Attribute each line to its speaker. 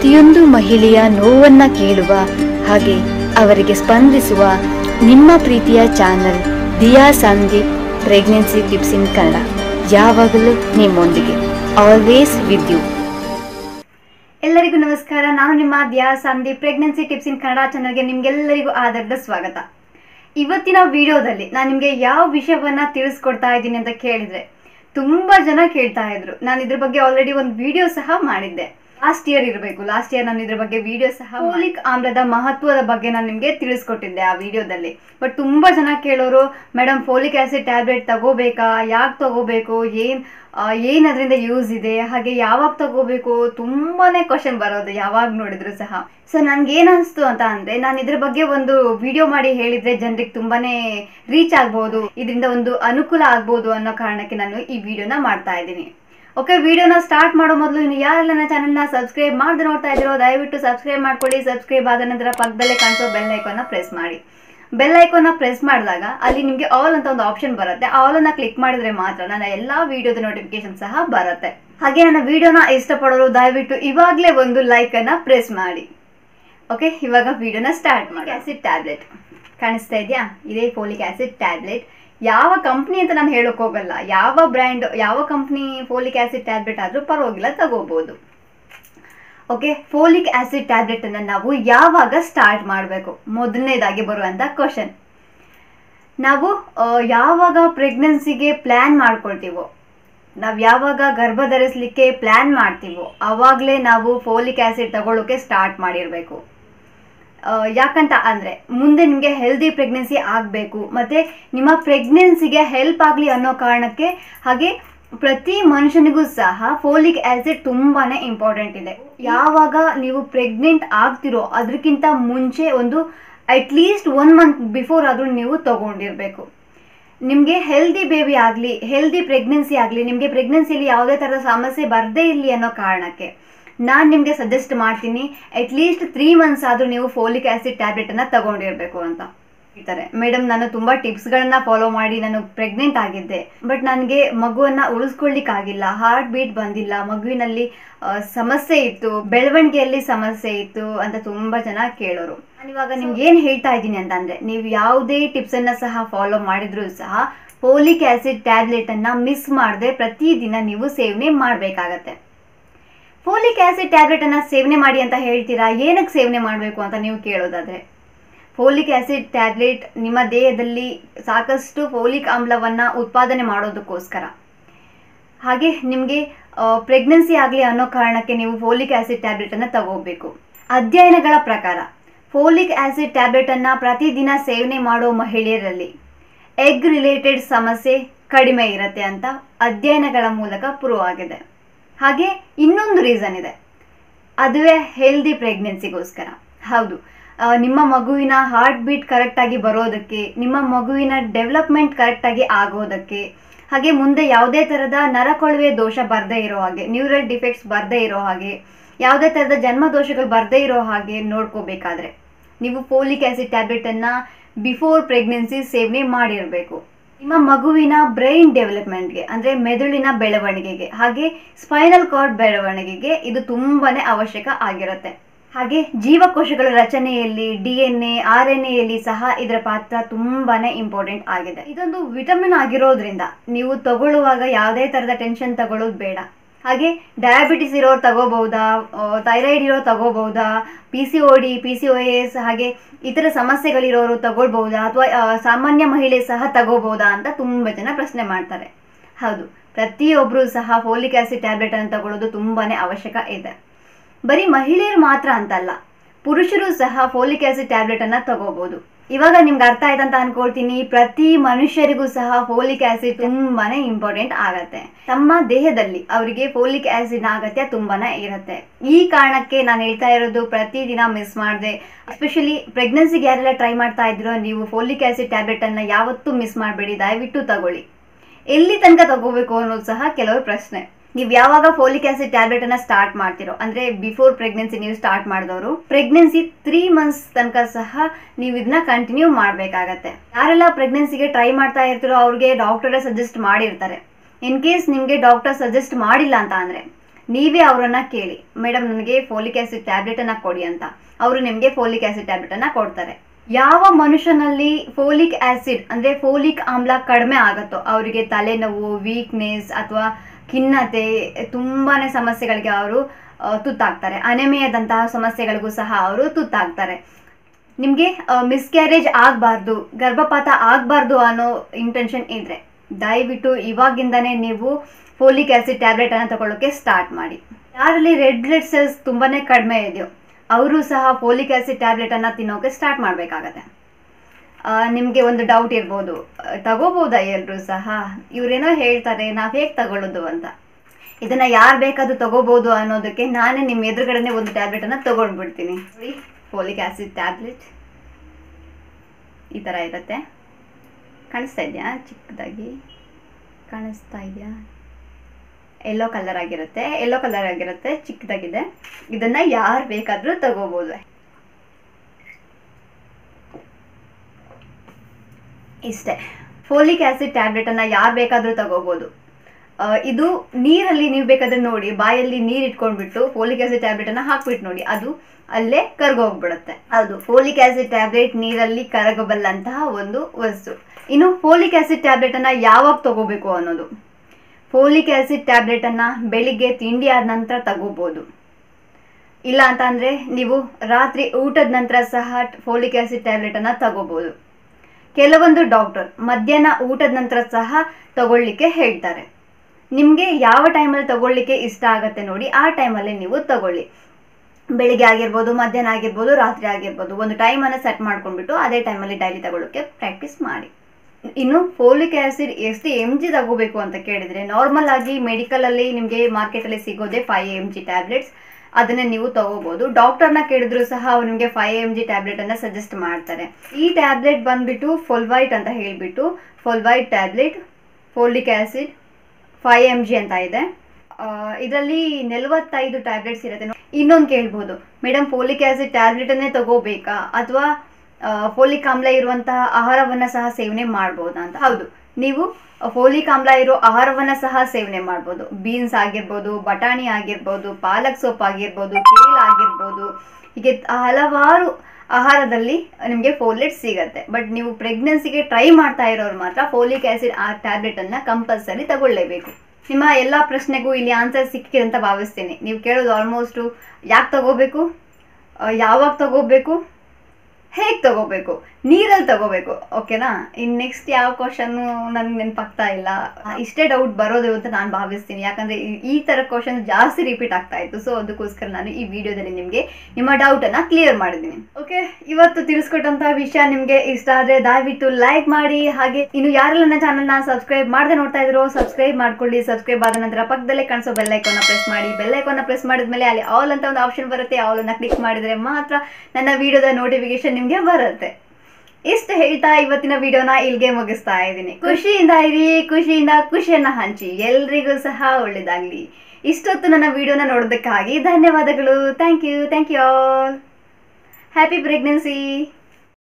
Speaker 1: ಪ್ರತಿಯೊಂದು ಮಹಿಳೆಯ ನೋವನ್ನ ಕೇಳುವ ಹಾಗೆ ಅವರಿಗೆ ಸ್ಪಂದಿಸುವ ನಿಮ್ಮ ಪ್ರೀತಿಯ channel Diya Sandeep pregnancy tips in Kannada ಯಾವಾಗಲೂ ನಿಮ್ಮೊಂದಿಗೆ ಆಲ್ವೇಸ್ ವಿತ್ ಯು
Speaker 2: ಎಲ್ಲರಿಗೂ ನಮಸ್ಕಾರ ನಾನು ನಿಮ್ಮ Diya Sandeep pregnancy tips in Kannada ಚಾನಲ್ಗೆ ನಿಮ್ಗೆಲ್ಲರಿಗೂ ಆಧಾರದ ಸ್ವಾಗತ ಇವತ್ತಿನ ವಿಡಿಯೋದಲ್ಲಿ ನಾನು ನಿಮಗೆ ಯಾವ ವಿಷಯವನ್ನ ತಿಳಿಸ್ಕೊಡ್ತಾ ಇದ್ದೀನಿ ಅಂತ ಕೇಳಿದ್ರೆ ತುಂಬಾ ಜನ ಕೇಳ್ತಾ ಇದ್ರು ನಾನು ಇದ್ರ ಬಗ್ಗೆ ಆಲ್ರೆಡಿ ಒಂದು ವಿಡಿಯೋ ಸಹ ಮಾಡಿದ್ದೆ ಲಾಸ್ಟ್ ಇಯರ್ ಇರಬೇಕು ಲಾಸ್ಟ್ ಇಯರ್ ನಾನು ಇದ್ರ ಬಗ್ಗೆ ವಿಡಿಯೋ ಸಹ ಫೋಲಿಕ್ ಆಮ್ಲದ ಮಹತ್ವದ ಬಗ್ಗೆ ನಾನು ನಿಮಗೆ ತಿಳಿಸ್ಕೊಟ್ಟಿದ್ದೆ ಆ ವಿಡಿಯೋದಲ್ಲಿ ಬಟ್ ತುಂಬಾ ಜನ ಕೇಳೋರು ಮೇಡಮ್ ಫೋಲಿಕ್ ಆಸಿಡ್ ಟ್ಯಾಬ್ಲೆಟ್ ತಗೋಬೇಕಾ ಯಾಕೆ ತಗೋಬೇಕು ಏನ್ ಆ, ಏನ್ ಅದರಿಂದ ಯೂಸ್ ಇದೆ ಹಾಗೆ ಯಾವಾಗ ತಗೋಬೇಕು ತುಂಬಾನೇ ಕ್ವಶನ್ ಬರೋದು ಯಾವಾಗ ನೋಡಿದ್ರು ಸಹ ಸೊ ನನ್ಗೆ ಏನ್ ಅನ್ಸ್ತು ಅಂತ ಅಂದ್ರೆ ನಾನು ಇದ್ರ ಬಗ್ಗೆ ಒಂದು ವಿಡಿಯೋ ಮಾಡಿ ಹೇಳಿದ್ರೆ ಜನರಿಗೆ ತುಂಬಾನೇ ರೀಚ್ ಆಗ್ಬೋದು ಇದರಿಂದ ಒಂದು ಅನುಕೂಲ ಆಗ್ಬೋದು ಅನ್ನೋ ಕಾರಣಕ್ಕೆ ನಾನು ಈ ವಿಡಿಯೋನ ಮಾಡ್ತಾ ಇದ್ದೀನಿ ಓಕೆ ವಿಡಿಯೋನ ಸ್ಟಾರ್ಟ್ ಮಾಡೋ ಮೊದಲು ಇನ್ನು ಯಾರೆಲ್ಲ ನನ್ನ ಚಾನಲ್ನ ಸಬ್ಸ್ಕ್ರೈಬ್ ಮಾಡದೆ ನೋಡ್ತಾ ಇದ್ದೀರೋ ದಯವಿಟ್ಟು ಸಬ್ಸ್ಕ್ರೈಬ್ ಮಾಡ್ಕೊಳ್ಳಿ ಸಬ್ಸ್ಕ್ರೈಬ್ ಆದ ನಂತರ ಪಕ್ಕದಲ್ಲೇ ಕಾಣಿಸೋ ಬೆಲ್ ಐಕಾನ್ನ ಪ್ರೆಸ್ ಮಾಡಿ ಬೆಲ್ ಐಕಾನ್ನ ಪ್ರೆಸ್ ಮಾಡಿದಾಗ ಅಲ್ಲಿ ನಿಮಗೆ ಆಲ್ ಅಂತ ಒಂದು ಆಪ್ಷನ್ ಬರುತ್ತೆ ಆಲ್ ಅನ್ನ ಕ್ಲಿಕ್ ಮಾಡಿದ್ರೆ ಮಾತ್ರ ನನ್ನ ಎಲ್ಲಾ ವಿಡಿಯೋದ ನೋಟಿಫಿಕೇಶನ್ ಸಹ ಬರುತ್ತೆ ಹಾಗೆ ನನ್ನ ವಿಡಿಯೋನ ಇಷ್ಟಪಡೋರು ದಯವಿಟ್ಟು ಇವಾಗಲೇ ಒಂದು ಲೈಕ್ ಅನ್ನ ಪ್ರೆಸ್ ಮಾಡಿ ಓಕೆ ಇವಾಗ ವಿಡಿಯೋನ ಸ್ಟಾರ್ಟ್ ಮಾಡಿ ಆಸಿಡ್ ಟ್ಯಾಬ್ಲೆಟ್ ಕಾಣಿಸ್ತಾ ಇದೆಯಾ ಇದೇ ಫೋಲಿಕ್ ಆಸಿಡ್ ಟ್ಯಾಬ್ಲೆಟ್ ಯಾವ ಕಂಪ್ನಿ ಅಂತ ನಾನು ಹೇಳಕ್ ಹೋಗಲ್ಲ ಯಾವ ಬ್ರ್ಯಾಂಡ್ ಯಾವ ಕಂಪ್ನಿ ಫೋಲಿಕ್ ಆಸಿಡ್ ಟ್ಯಾಬ್ಲೆಟ್ ಆದ್ರೂ ಪರವಾಗಿಲ್ಲ ತಗೋಬಹುದು ಓಕೆ ಫೋಲಿಕ್ ಆಸಿಡ್ ಟ್ಯಾಬ್ಲೆಟ್ ಅನ್ನ ನಾವು ಯಾವಾಗ ಸ್ಟಾರ್ಟ್ ಮಾಡಬೇಕು ಮೊದಲನೇದಾಗಿ ಬರುವಂತ ಕ್ವಶನ್ ನಾವು ಆ, ಯಾವಾಗ ಪ್ರೆಗ್ನೆನ್ಸಿಗೆ ಪ್ಲಾನ್ ಮಾಡ್ಕೊಳ್ತೀವೋ ನಾವು ಯಾವಾಗ ಗರ್ಭ ಧರಿಸ್ಲಿಕ್ಕೆ ಪ್ಲಾನ್ ಮಾಡ್ತೀವೋ ಅವಾಗಲೇ ನಾವು ಫೋಲಿಕ್ ಆಸಿಡ್ ತಗೊಳ್ಳೋಕೆ ಸ್ಟಾರ್ಟ್ ಮಾಡಿರಬೇಕು ಯಾಕಂತ ಅಂದರೆ ಮುಂದೆ ನಿಮಗೆ ಹೆಲ್ದಿ ಪ್ರೆಗ್ನೆನ್ಸಿ ಆಗಬೇಕು ಮತ್ತು ನಿಮ್ಮ ಪ್ರೆಗ್ನೆನ್ಸಿಗೆ ಹೆಲ್ಪ್ ಆಗಲಿ ಅನ್ನೋ ಕಾರಣಕ್ಕೆ ಹಾಗೆ ಪ್ರತಿ ಮನುಷ್ಯನಿಗೂ ಸಹ ಫೋಲಿಕ್ ಆಸಿಡ್ ತುಂಬಾನೇ ಇಂಪಾರ್ಟೆಂಟ್ ಇದೆ ಯಾವಾಗ ನೀವು ಪ್ರೆಗ್ನೆಂಟ್ ಆಗ್ತಿರೋ ಅದಕ್ಕಿಂತ ಮುಂಚೆ ಒಂದು ಅಟ್ಲೀಸ್ಟ್ ಒನ್ ಮಂತ್ ಬಿಫೋರ್ ಆದರೂ ನೀವು ತಗೊಂಡಿರಬೇಕು ನಿಮಗೆ ಹೆಲ್ದಿ ಬೇಬಿ ಆಗಲಿ ಹೆಲ್ದಿ ಪ್ರೆಗ್ನೆನ್ಸಿ ಆಗಲಿ ನಿಮಗೆ ಪ್ರೆಗ್ನೆನ್ಸಿಯಲ್ಲಿ ಯಾವುದೇ ಥರದ ಸಮಸ್ಯೆ ಬರದೇ ಇರಲಿ ಅನ್ನೋ ಕಾರಣಕ್ಕೆ ನಾನು ನಿಮಗೆ ಸಜೆಸ್ಟ್ ಮಾಡ್ತೀನಿ ಅಟ್ಲೀಸ್ಟ್ ತ್ರೀ ಮಂತ್ಸ್ ಆದರೂ ನೀವು ಫೋಲಿಕ್ ಆಸಿಡ್ ಟ್ಯಾಬ್ಲೆಟನ್ನು ತಗೊಂಡಿರಬೇಕು ಅಂತ ಹೇಳ್ತಾರೆ ಮೇಡಮ್ ನಾನು ತುಂಬ ಟಿಪ್ಸ್ಗಳನ್ನ ಫಾಲೋ ಮಾಡಿ ನಾನು ಪ್ರೆಗ್ನೆಂಟ್ ಆಗಿದ್ದೆ ಬಟ್ ನನಗೆ ಮಗುವನ್ನ ಉಳಿಸ್ಕೊಳ್ಳಿಕ್ಕಾಗಿಲ್ಲ ಹಾರ್ಟ್ ಬೀಟ್ ಬಂದಿಲ್ಲ ಮಗುವಿನಲ್ಲಿ ಆ, ಸಮಸ್ಯೆ ಇತ್ತು ಬೆಳವಣಿಗೆಯಲ್ಲಿ ಸಮಸ್ಯೆ ಇತ್ತು ಅಂತ ತುಂಬ ಜನ ಕೇಳೋರು ನಾನಿವಾಗ ನಿಮ್ಗೆ ಏನು ಹೇಳ್ತಾ ಇದ್ದೀನಿ ಅಂತಂದ್ರೆ ನೀವು ಯಾವುದೇ ಟಿಪ್ಸ್ ಅನ್ನ ಸಹ ಫಾಲೋ ಮಾಡಿದ್ರು ಸಹ ಫೋಲಿಕ್ ಆಸಿಡ್ ಟ್ಯಾಬ್ಲೆಟ್ ಅನ್ನ ಮಿಸ್ ಮಾಡದೆ ಪ್ರತಿದಿನ ನೀವು ಸೇವನೆ ಮಾಡಬೇಕಾಗತ್ತೆ ಫೋಲಿಕ್ ಆಸಿಡ್ ಟ್ಯಾಬ್ಲೆಟ್ ಅನ್ನ ಸೇವನೆ ಮಾಡಿ ಅಂತ ಹೇಳ್ತೀರಾ ಏನಕ್ಕೆ ಸೇವನೆ ಮಾಡಬೇಕು ಅಂತ ನೀವು ಕೇಳೋದಾದ್ರೆ ಫೋಲಿಕ್ ಆಸಿಡ್ ಟ್ಯಾಬ್ಲೆಟ್ ನಿಮ್ಮ ದೇಹದಲ್ಲಿ ಸಾಕಷ್ಟು ಫೋಲಿಕ್ ಆಮ್ಲವನ್ನ ಉತ್ಪಾದನೆ ಮಾಡೋದಕ್ಕೋಸ್ಕರ ಹಾಗೆ ನಿಮಗೆ ಪ್ರೆಗ್ನೆನ್ಸಿ ಆಗಲಿ ಅನ್ನೋ ಕಾರಣಕ್ಕೆ ನೀವು ಫೋಲಿಕ್ ಆಸಿಡ್ ಟ್ಯಾಬ್ಲೆಟ್ ಅನ್ನ ತಗೋಬೇಕು ಅಧ್ಯಯನಗಳ ಪ್ರಕಾರ ಫೋಲಿಕ್ ಆಸಿಡ್ ಟ್ಯಾಬ್ಲೆಟ್ ಅನ್ನ ಪ್ರತಿದಿನ ಸೇವನೆ ಮಾಡೋ ಮಹಿಳೆಯರಲ್ಲಿ ಎಗ್ ರಿಲೇಟೆಡ್ ಸಮಸ್ಯೆ ಕಡಿಮೆ ಇರುತ್ತೆ ಅಂತ ಅಧ್ಯಯನಗಳ ಮೂಲಕ ಪ್ರೂವ್ ಆಗಿದೆ ಹಾಗೆ ಇನ್ನೊಂದು ರೀಸನ್ ಇದೆ ಅದುವೇ ಹೆಲ್ದಿ ಪ್ರೆಗ್ನೆನ್ಸಿಗೋಸ್ಕರ ಹೌದು ಆ, ನಿಮ್ಮ ಮಗುವಿನ ಹಾರ್ಟ್ ಬೀಟ್ ಕರೆಕ್ಟಾಗಿ ಬರೋದಕ್ಕೆ ನಿಮ್ಮ ಮಗುವಿನ ಡೆವಲಪ್ಮೆಂಟ್ ಕರೆಕ್ಟಾಗಿ ಆಗೋದಕ್ಕೆ ಹಾಗೆ ಮುಂದೆ ಯಾವುದೇ ಥರದ ನರಕೊಳವೆ ದೋಷ ಬರದೇ ಇರೋ ಹಾಗೆ ನ್ಯೂರಲ್ ಡಿಫೆಕ್ಟ್ಸ್ ಬರದೇ ಇರೋ ಹಾಗೆ ಯಾವುದೇ ಥರದ ಜನ್ಮ ದೋಷಗಳು ಬರದೇ ಇರೋ ಹಾಗೆ ನೋಡ್ಕೋಬೇಕಾದ್ರೆ ನೀವು ಫೋಲಿಕ್ ಆಸಿಡ್ ಟ್ಯಾಬ್ಲೆಟನ್ನು ಬಿಫೋರ್ ಪ್ರೆಗ್ನೆನ್ಸಿ ಸೇವನೆ ಮಾಡಿರಬೇಕು ನಿಮ್ಮ ಮಗುವಿನ ಬ್ರೈನ್ ಡೆವಲಪ್ಮೆಂಟ್ಗೆ ಅಂದರೆ ಮೆದುಳಿನ ಬೆಳವಣಿಗೆಗೆ ಹಾಗೆ ಸ್ಪೈನಲ್ ಕಾರ್ಡ್ ಬೆಳವಣಿಗೆಗೆ ಇದು ತುಂಬಾನೇ ಅವಶ್ಯಕ ಆಗಿರುತ್ತೆ ಹಾಗೆ ಜೀವಕೋಶಗಳ ರಚನೆಯಲ್ಲಿ D N A R N ಎಲ್ಲಿ ಸಹ ಇದರ ಪಾತ್ರ ತುಂಬಾನೇ ಇಂಪಾರ್ಟೆಂಟ್ ಆಗಿದೆ ಇದೊಂದು ವಿಟಮಿನ್ ಆಗಿರೋದ್ರಿಂದ ನೀವು ತಗೊಳ್ಳುವಾಗ ಯಾವುದೇ ತರದ ಟೆನ್ಷನ್ ತಗೊಳ್ಳೋದು ಬೇಡ ಹಾಗೆ ಡಯಾಬಿಟಿಸ್ ಇರೋರು ತಗೋಬಹುದಾ ಥೈರಾಯ್ಡ್ ಇರೋರು ತಗೋಬಹುದಾ P C O D P C O S ಹಾಗೆ ಇತರ ಸಮಸ್ಯೆಗಳಿರೋರು ತಗೊಳ್ಬಹುದಾ ಅಥವಾ ಸಾಮಾನ್ಯ ಮಹಿಳೆ ಸಹ ತಗೋಬಹುದಾ ಅಂತ ತುಂಬ ಜನ ಪ್ರಶ್ನೆ ಮಾಡ್ತಾರೆ ಹೌದು ಪ್ರತಿಯೊಬ್ಬರು ಸಹ ಫೋಲಿಕ್ ಆಸಿಡ್ ಟ್ಯಾಬ್ಲೆಟ್ ಅನ್ನು ತಗೊಳ್ಳೋದು ತುಂಬಾನೇ ಅವಶ್ಯಕ ಇದೆ ಬರೀ ಮಹಿಳೆಯರು ಮಾತ್ರ ಅಂತಲ್ಲ ಪುರುಷರು ಸಹ ಫೋಲಿಕ್ ಆಸಿಡ್ ಟ್ಯಾಬ್ಲೆಟ್ ಅನ್ನ ತಗೋಬಹುದು ಇವಾಗ ನಿಮ್ಗೆ ಅರ್ಥ ಆಯ್ತು ಅಂತ ಅನ್ಕೊಳ್ತೀನಿ ಪ್ರತಿ ಮನುಷ್ಯರಿಗೂ ಸಹ ಫೋಲಿಕ್ ಆಸಿಡ್ ತುಂಬಾನೇ ಇಂಪಾರ್ಟೆಂಟ್ ಆಗತ್ತೆ ತಮ್ಮ ದೇಹದಲ್ಲಿ ಅವರಿಗೆ ಫೋಲಿಕ್ ಆಸಿಡ್ ಅಗತ್ಯ ತುಂಬಾನೇ ಇರುತ್ತೆ ಈ ಕಾರಣಕ್ಕೆ ನಾನು ಹೇಳ್ತಾ ಇರೋದು ಪ್ರತಿದಿನ ಮಿಸ್ ಮಾಡಿದೆ ಎಸ್ಪೆಷಲಿ ಪ್ರೆಗ್ನೆನ್ಸಿಗೆ ಯಾರೆಲ್ಲ ಟ್ರೈ ಮಾಡ್ತಾ ಇದ್ರೋ ನೀವು ಫೋಲಿಕ್ ಆಸಿಡ್ ಟ್ಯಾಬ್ಲೆಟ್ ಅನ್ನ ಯಾವತ್ತೂ ಮಿಸ್ ಮಾಡಬೇಡಿ ದಯವಿಟ್ಟು ತಗೊಳ್ಳಿ ಎಲ್ಲಿ ತನಕ ತಗೋಬೇಕು ಅನ್ನೋದು ಸಹ ಕೆಲವರು ಪ್ರಶ್ನೆ ನೀವು ಯಾವಾಗ ಫೋಲಿಕ್ ಆಸಿಡ್ ಟ್ಯಾಬ್ಲೆಟ್ ಅನ್ನ ಸ್ಟಾರ್ಟ್ ಮಾಡ್ತಿರೋ ಅಂದ್ರೆ ಬಿಫೋರ್ ಪ್ರೆಗ್ನೆನ್ಸಿ ನೀವು ಸ್ಟಾರ್ಟ್ ಮಾಡಿದವರು ಪ್ರೆಗ್ನೆನ್ಸಿ ತ್ರೀ ಮಂತ್ಸ್ ತನಕ ಸಹ ನೀವು ಇದನ್ನ ಕಂಟಿನ್ಯೂ ಮಾಡಬೇಕಾಗತ್ತೆ ಯಾರೆಲ್ಲ ಪ್ರೆಗ್ನೆನ್ಸಿಗೆ ಟ್ರೈ ಮಾಡ್ತಾ ಇರ್ತೀರೋ ಅವ್ರಿಗೆ ಡಾಕ್ಟರೇ ಸಜೆಸ್ಟ್ ಮಾಡಿರ್ತಾರೆ ಇನ್ ಕೇಸ್ ನಿಮಗೆ ಡಾಕ್ಟರ್ ಸಜೆಸ್ಟ್ ಮಾಡಿಲ್ಲ ಅಂತ ಅಂದ್ರೆ ನೀವೇ ಅವರನ್ನ ಕೇಳಿ ಮೇಡಮ್ ನನಗೆ ಫೋಲಿಕ್ ಆಸಿಡ್ ಟ್ಯಾಬ್ಲೆಟ್ ಅನ್ನ ಕೊಡಿ ಅಂತ ಅವರು ನಿಮಗೆ ಫೋಲಿಕ್ ಆಸಿಡ್ ಟ್ಯಾಬ್ಲೆಟ್ ಅನ್ನ ಕೊಡ್ತಾರೆ ಯಾವ ಮನುಷ್ಯನಲ್ಲಿ ಫೋಲಿಕ್ ಆಸಿಡ್ ಅಂದ್ರೆ ಫೋಲಿಕ್ ಆಮ್ಲ ಕಡಿಮೆ ಆಗುತ್ತೋ ಅವರಿಗೆ ತಲೆನೋವು ವೀಕ್ನೆಸ್ ಅಥವಾ ಖಿನ್ನತೆ ತುಂಬಾನೇ ಸಮಸ್ಯೆಗಳಿಗೆ ಅವರು ಆ, ತುತ್ತಾಗ್ತಾರೆ ಅನೆಮೆಯದಂತಹ ಸಮಸ್ಯೆಗಳಿಗೂ ಸಹ ಅವರು ತುತ್ತಾಗ್ತಾರೆ ನಿಮಗೆ ಮಿಸ್ಕ್ಯಾರೇಜ್ ಆಗಬಾರ್ದು ಗರ್ಭಪಾತ ಆಗಬಾರ್ದು ಅನ್ನೋ ಇಂಟೆನ್ಷನ್ ಇದ್ರೆ ದಯವಿಟ್ಟು ಇವಾಗಿಂದನೇ ನೀವು ಫೋಲಿಕ್ ಆಸಿಡ್ ಟ್ಯಾಬ್ಲೆಟ್ ಅನ್ನು ತಗೊಳ್ಳೋಕೆ ಸ್ಟಾರ್ಟ್ ಮಾಡಿ ಯಾರಲ್ಲಿ ರೆಡ್ ಬ್ಲಡ್ ಸೆಲ್ಸ್ ತುಂಬಾನೇ ಕಡಿಮೆ ಇದೆಯೋ ಅವರು ಸಹ ಫೋಲಿಕ್ ಆಸಿಡ್ ಟ್ಯಾಬ್ಲೆಟ್ ಅನ್ನ ತಿನ್ನೋಕೆ ಸ್ಟಾರ್ಟ್ ಮಾಡಬೇಕಾಗತ್ತೆ ನಿಮಗೆ ಒಂದು ಡೌಟ್ ಇರ್ಬೋದು ಆ, ತಗೋಬೋದಾ ಎಲ್ಲರೂ ಸಹ ಇವರೇನೋ ಹೇಳ್ತಾರೆ ನಾವು ಹೇಗೆ ತಗೊಳ್ಳೋದು ಅಂತ ಇದನ್ನ ಯಾರು ಬೇಕಾದ್ರೂ ತಗೋಬಹುದು ಅನ್ನೋದಕ್ಕೆ ನಾನೇ ನಿಮ್ಮ ಎದುರುಗಡೆನೆ ಒಂದು ಟ್ಯಾಬ್ಲೆಟ್ ಅನ್ನ ತಗೊಂಡ್ಬಿಡ್ತೀನಿ ಫೋಲಿಕ್ ಆಸಿಡ್ ಟ್ಯಾಬ್ಲೆಟ್ ಈ ಥರ ಇರುತ್ತೆ ಕಾಣಿಸ್ತಾ ಇದೆಯಾ ಚಿಕ್ಕದಾಗಿ ಕಾಣಿಸ್ತಾ ಇದೆಯಾ ಎಲ್ಲೋ ಕಲರ್ ಆಗಿರುತ್ತೆ ಎಲ್ಲೋ ಕಲರ್ ಆಗಿರುತ್ತೆ ಚಿಕ್ಕದಾಗಿದೆ ಇದನ್ನ ಯಾರು ಬೇಕಾದ್ರೂ ತಗೋಬಹುದು ಇಷ್ಟೇ ಫೋಲಿಕ್ ಆಸಿಡ್ ಟ್ಯಾಬ್ಲೆಟ್ ಅನ್ನ ಯಾರು ಬೇಕಾದ್ರೂ ತಗೋಬಹುದು ಆ, ಇದು ನೀರಲ್ಲಿ ನೀವು ಬೇಕಾದ್ರೆ ನೋಡಿ ಬಾಯಲ್ಲಿ ನೀರು ಇಟ್ಕೊಂಡ್ಬಿಟ್ಟು ಫೋಲಿಕ್ ಆಸಿಡ್ ಟ್ಯಾಬ್ಲೆಟ್ ಅನ್ನ ಹಾಕ್ಬಿಟ್ಟು ನೋಡಿ ಅದು ಅಲ್ಲೇ ಕರ್ಗೋಗ್ಬಿಡುತ್ತೆ ಹೌದು ಫೋಲಿಕ್ ಆಸಿಡ್ ಟ್ಯಾಬ್ಲೆಟ್ ನೀರಲ್ಲಿ ಕರಗಬಲ್ಲಂತಹ ಒಂದು ವಸ್ತು ಇನ್ನು ಫೋಲಿಕ್ ಆಸಿಡ್ ಟ್ಯಾಬ್ಲೆಟ್ ಅನ್ನ ಯಾವಾಗ ತಗೋಬೇಕು ಅನ್ನೋದು ಫೋಲಿಕ್ ಆಸಿಡ್ ಟ್ಯಾಬ್ಲೆಟ್ ಅನ್ನ ಬೆಳಿಗ್ಗೆ ತಿಂಡಿ ಆದ ನಂತರ ತಗೋಬಹುದು ಇಲ್ಲ ಅಂತ ಅಂದ್ರೆ ನೀವು ರಾತ್ರಿ ಊಟದ ನಂತರ ಸಹ ಫೋಲಿಕ್ ಆಸಿಡ್ ಟ್ಯಾಬ್ಲೆಟ್ ಅನ್ನ ತಗೋಬಹುದು ಕೆಲವೊಂದು ಡಾಕ್ಟರ್ ಮಧ್ಯಾಹ್ನ ಊಟದ ನಂತರ ಸಹ ತಗೊಳ್ಳಿಕ್ಕೆ ಹೇಳ್ತಾರೆ ನಿಮಗೆ ಯಾವ ಟೈಮಲ್ಲಿ ತಗೊಳ್ಳಿಕ್ಕೆ ಇಷ್ಟ ಆಗುತ್ತೆ ನೋಡಿ ಆ ಟೈಮಲ್ಲಿ ನೀವು ತಗೊಳ್ಳಿ ಬೆಳಿಗ್ಗೆ ಆಗಿರ್ಬೋದು ಮಧ್ಯಾಹ್ನ ಆಗಿರ್ಬೋದು ರಾತ್ರಿ ಆಗಿರ್ಬೋದು ಒಂದು ಟೈಮನ್ನು ಸೆಟ್ ಮಾಡ್ಕೊಂಡ್ಬಿಟ್ಟು ಅದೇ ಟೈಮಲ್ಲಿ ಡೈಲಿ ತಗೊಳ್ಳೋಕ್ಕೆ ಪ್ರಾಕ್ಟೀಸ್ ಮಾಡಿ ಇನ್ನು ಫೋಲಿಕ್ ಆಸಿಡ್ ಎಷ್ಟು ಎಮ್ ಜಿ ತಗೋಬೇಕು ಅಂತ ಕೇಳಿದ್ರೆ ನಾರ್ಮಲ್ ಆಗಿ ಮೆಡಿಕಲ್ ಅಲ್ಲಿ ನಿಮಗೆ ಮಾರ್ಕೆಟಲ್ಲಿ ಸಿಗೋದೇ ಫೈವ್ ಎಮ್ ಜಿ ಟ್ಯಾಬ್ಲೆಟ್ಸ್ ಅದನ್ನೇ ನೀವು ತಗೋಬಹುದು ಡಾಕ್ಟರ್ನ ಕೇಳಿದ್ರು ಸಹ ಅವ್ರು ನಿಮಗೆ ಫೈವ್ ಎಮ್ ಜಿ ಟ್ಯಾಬ್ಲೆಟ್ ಅನ್ನ ಸಜೆಸ್ಟ್ ಮಾಡ್ತಾರೆ ಈ ಟ್ಯಾಬ್ಲೆಟ್ ಬಂದ್ಬಿಟ್ಟು ಫೊಲ್ವೈಟ್ ಅಂತ ಹೇಳ್ಬಿಟ್ಟು Folvite tablet folic acid five M G ಅಂತ ಇದೆ ಇದರಲ್ಲಿ ನಲವತ್ತೈದು ಟ್ಯಾಬ್ಲೆಟ್ಸ್ ಇರುತ್ತೆ ಇನ್ನೊಂದು ಕೇಳ್ಬೋದು ಮೇಡಮ್ ಫೋಲಿಕ್ ಆಸಿಡ್ ಟ್ಯಾಬ್ಲೆಟ್ ಅನ್ನೇ ತಗೋಬೇಕಾ ಅಥವಾ ಫೋಲಿಕ್ ಆಮ್ಲ ಇರುವಂತಹ ಆಹಾರವನ್ನ ಸಹ ಸೇವನೆ ಮಾಡ್ಬೋದಾ ಅಂತ ಹೌದು ನೀವು ಫೋಲಿಕ್ ಆಮ್ಲ ಇರೋ ಆಹಾರವನ್ನ ಸಹ ಸೇವನೆ ಮಾಡ್ಬೋದು ಬೀನ್ಸ್ ಆಗಿರ್ಬೋದು ಬಟಾಣಿ ಆಗಿರ್ಬೋದು ಪಾಲಕ್ ಸೊಪ್ಪು ಆಗಿರ್ಬೋದು ಕೇಲ್ ಆಗಿರ್ಬೋದು ಹೀಗೆ ಹಲವಾರು ಆಹಾರದಲ್ಲಿ ನಿಮಗೆ ಫೋಲೇಟ್ ಸಿಗತ್ತೆ ಬಟ್ ನೀವು ಪ್ರೆಗ್ನೆನ್ಸಿಗೆ ಟ್ರೈ ಮಾಡ್ತಾ ಇರೋರು ಮಾತ್ರ ಫೋಲಿಕ್ ಆಸಿಡ್ ಆ ಟ್ಯಾಬ್ಲೆಟ್ ಅನ್ನ ಕಂಪಲ್ಸರಿ ತಗೊಳ್ಳೇಬೇಕು ನಿಮ್ಮ ಎಲ್ಲ ಪ್ರಶ್ನೆಗೂ ಇಲ್ಲಿ ಆನ್ಸರ್ ಸಿಕ್ಕಿದೆ ಅಂತ ಭಾವಿಸ್ತೀನಿ ನೀವು ಕೇಳೋದು ಆಲ್ಮೋಸ್ಟು ಯಾಕೆ ತಗೋಬೇಕು ಆ, ಯಾವಾಗ ತಗೋಬೇಕು ಹೇಗೆ ತಗೋಬೇಕು ನೀರಲ್ಲಿ ತಗೋಬೇಕು ಓಕೆನಾ ಇನ್ನು ನೆಕ್ಸ್ಟ್ ಯಾವ ಕ್ವಶನ್ನು ನನಗೆ ನೆನಪಾಗ್ತಾ ಇಲ್ಲ ಆ, ಇಷ್ಟೇ ಡೌಟ್ ಬರೋದು ಅಂತ ನಾನು ಭಾವಿಸ್ತೀನಿ ಯಾಕಂದ್ರೆ ಈ- ಈ ಥರ ಕ್ವಶನ್ ಜಾಸ್ತಿ ರಿಪೀಟ್ ಆಗ್ತಾ ಇತ್ತು ಸೊ ಅದಕ್ಕೋಸ್ಕರ ನಾನು ಈ ವಿಡಿಯೋದಲ್ಲಿ ನಿಮಗೆ ನಿಮ್ಮ ಡೌಟನ್ನು ಕ್ಲಿಯರ್ ಮಾಡಿದ್ದೀನಿ ಓಕೆ ಇವತ್ತು ತಿಳಿಸ್ಕೊಟ್ಟಂತಹ ವಿಷಯ ನಿಮಗೆ ಇಷ್ಟ ಆದರೆ ದಯವಿಟ್ಟು ಲೈಕ್ ಮಾಡಿ ಹಾಗೆ ಇನ್ನು ಯಾರೆಲ್ಲ ನನ್ನ ಚಾನಲ್ನ ಸಬ್ಸ್ಕ್ರೈಬ್ ಮಾಡದೆ ನೋಡ್ತಾ ಇದ್ರು ಸಬ್ಸ್ಕ್ರೈಬ್ ಮಾಡ್ಕೊಳ್ಳಿ ಸಬ್ಸ್ಕ್ರೈಬ್ ಆದ ನಂತರ ಪಕ್ಕದಲ್ಲೇ ಕಾಣಿಸೋ ಬೆಲ್ ಐಕಾನ್ನ ಪ್ರೆಸ್ ಮಾಡಿ ಬೆಲ್ ಐಕಾನ್ನ ಪ್ರೆಸ್ ಮಾಡಿದ್ಮೇಲೆ ಅಲ್ಲಿ ಆಲ್ ಅಂತ ಒಂದು ಆಪ್ಷನ್ ಬರುತ್ತೆ ಆಲ್ ಅನ್ನ ಕ್ಲಿಕ್ ಮಾಡಿದ್ರೆ ಮಾತ್ರ ನನ್ನ ವಿಡಿಯೋದ ನೋಟಿಫಿಕೇಶನ್ ನಿಮಗೆ ಬರುತ್ತೆ ಇಷ್ಟು ಹೇಳ್ತಾ ಇವತ್ತಿನ ವಿಡಿಯೋನ ಇಲ್ಲಿಗೆ ಮುಗಿಸ್ತಾ ಇದ್ದೀನಿ ಖುಷಿಯಿಂದ ಇರಿ ಖುಷಿಯಿಂದ ಖುಷಿಯನ್ನ ಹಂಚಿ ಎಲ್ರಿಗೂ ಸಹ ಒಳ್ಳೇದಾಗ್ಲಿ ಇಷ್ಟೊತ್ತು ನನ್ನ ವಿಡಿಯೋನ ನೋಡೋದಕ್ಕಾಗಿ ಧನ್ಯವಾದಗಳು thank you thank you all happy pregnancy